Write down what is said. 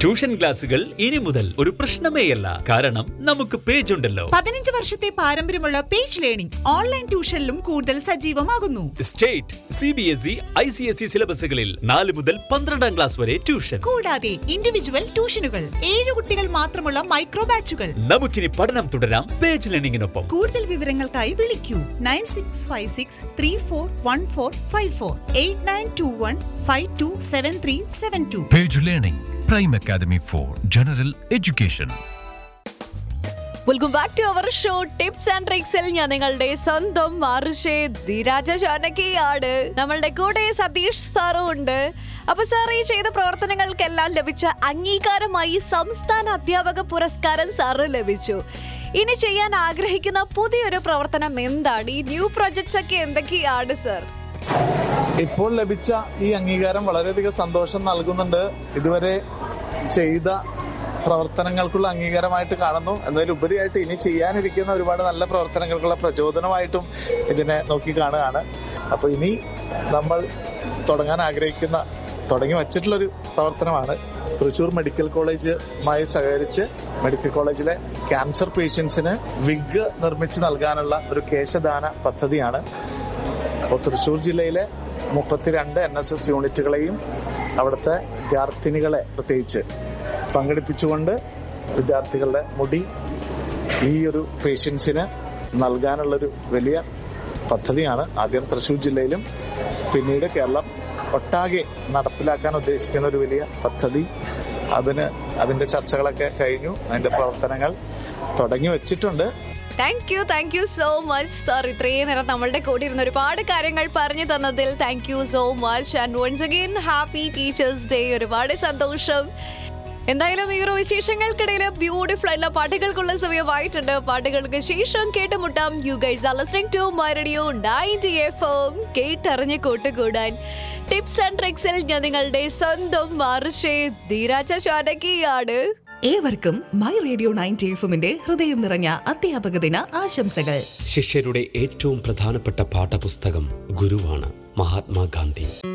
Tuition ക്ലാസുകൾ ഇനി മുതൽ ഒരു പ്രശ്നമേയല്ല കാരണം നമുക്ക് പേജ് ഉണ്ടല്ലോ പതിനഞ്ച് വർഷത്തെ പാരമ്പര്യമുള്ള പേജ് ലേണിംഗ് ഓൺലൈൻ ട്യൂഷനിലും കൂടുതൽ സജീവമാകുന്നു state C B S E I C S E സിലബസുകളിൽ നാല് മുതൽ പന്ത്രണ്ടാം ക്ലാസ് വരെ ട്യൂഷൻ കൂടാതെ ഇൻഡിവിജ്വൽ ട്യൂഷനുകൾ ഏഴ് കുട്ടികൾ മാത്രമുള്ള മൈക്രോ ബാച്ചുകൾ നമുക്കിനി പഠനം തുടരാം പേജ് ലേണിംഗിനൊപ്പം കൂടുതൽ വിവരങ്ങൾക്കായി വിളിക്കൂ nine six five six three four one four five four eight nine two one five two seven three seven two Page Learning, Prime Academy for General Education. Welcome back to our show tips and ട്രിക്സിൽ ഞാൻ നിങ്ങളുടെ സ്വന്തം മാർഷേ ധീരാജ ജാനകിയാണ് നമ്മളുടെ കൂടെ സതീഷ് സാറും ഉണ്ട് അപ്പൊ sir ഈ ചെയ്ത പ്രവർത്തനങ്ങൾക്കെല്ലാം ലഭിച്ച അംഗീകാരമായി സംസ്ഥാന അധ്യാപക പുരസ്കാരം സാറ് ലഭിച്ചു ഇനി ചെയ്യാൻ ആഗ്രഹിക്കുന്ന പുതിയൊരു പ്രവർത്തനം എന്താണ് ഈ ന്യൂ പ്രൊജക്ട്സ് ഒക്കെ എന്തൊക്കെയാണ് സർ ഇപ്പോൾ ലഭിച്ച ഈ അംഗീകാരം വളരെയധികം സന്തോഷം നൽകുന്നുണ്ട് ഇതുവരെ ചെയ്ത പ്രവർത്തനങ്ങൾക്കുള്ള അംഗീകാരമായിട്ട് കാണുന്നു എന്നതിൽ ഉപരിയായിട്ട് ഇനി ചെയ്യാനിരിക്കുന്ന ഒരുപാട് നല്ല പ്രവർത്തനങ്ങൾക്കുള്ള പ്രചോദനമായിട്ടും ഇതിനെ നോക്കി കാണുകയാണ് അപ്പൊ ഇനി നമ്മൾ തുടങ്ങാൻ ആഗ്രഹിക്കുന്ന തുടങ്ങി വച്ചിട്ടുള്ളൊരു പ്രവർത്തനമാണ് തൃശൂർ മെഡിക്കൽ കോളേജുമായി സഹകരിച്ച് മെഡിക്കൽ കോളേജിലെ ക്യാൻസർ പേഷ്യൻസിന് വിഗ് നിർമ്മിച്ച് നൽകാനുള്ള ഒരു കേശദാന പദ്ധതിയാണ് അപ്പോൾ തൃശ്ശൂർ ജില്ലയിലെ മുപ്പത്തിരണ്ട് എൻ എസ് എസ് യൂണിറ്റുകളെയും അവിടുത്തെ വിദ്യാർത്ഥിനികളെ പ്രത്യേകിച്ച് പങ്കെടുപ്പിച്ചുകൊണ്ട് വിദ്യാർത്ഥികളുടെ മുടി ഈ ഒരു പേഷ്യൻസിന് നൽകാനുള്ളൊരു വലിയ പദ്ധതിയാണ് ആദ്യം തൃശ്ശൂർ ജില്ലയിലും പിന്നീട് കേരളം ഒട്ടാകെ നടപ്പിലാക്കാൻ ഉദ്ദേശിക്കുന്ന ഒരു വലിയ പദ്ധതി അതിന് അതിന്റെ ചർച്ചകളൊക്കെ കഴിഞ്ഞു അതിന്റെ പ്രവർത്തനങ്ങൾ തുടങ്ങി വെച്ചിട്ടുണ്ട് thank you thank you so much sir ഇത്രയും നേരം നമ്മളുടെ കൂടെ ഇരുന്ന് ഒരുപാട് കാര്യങ്ങൾ പറഞ്ഞു തന്നതിൽ thank you so much and once again happy teachers day ഒരുപാട് സന്തോഷം എന്തായാലും ഈ ഒരു വിശേഷങ്ങൾക്കിടയിൽ ബ്യൂട്ടിഫുൾ ആയിട്ടുള്ള പാട്ടുകൾക്കുള്ള സമയമായിട്ടുണ്ട് പാട്ടുകൾക്ക് ശേഷം കേട്ടുമുട്ടാം you guys are listening to my radio 90 FM കേട്ടറിഞ്ഞ് കൂട്ടുകൂടാൻ ടിപ്സ് ആൻഡ് ട്രിക്സിൽ ഞാൻ നിങ്ങളുടെ സ്വന്തം മാർഷേ ധീരാജ ചാനകിയാണ് ഏവർക്കും മൈ റേഡിയോ നയൻറ്റി എഫുമിന്റെ ഹൃദയം നിറഞ്ഞ അധ്യാപക ദിന ആശംസകൾ ശിഷ്യരുടെ ഏറ്റവും പ്രധാനപ്പെട്ട പാഠപുസ്തകം ഗുരുവാണ് മഹാത്മാഗാന്ധി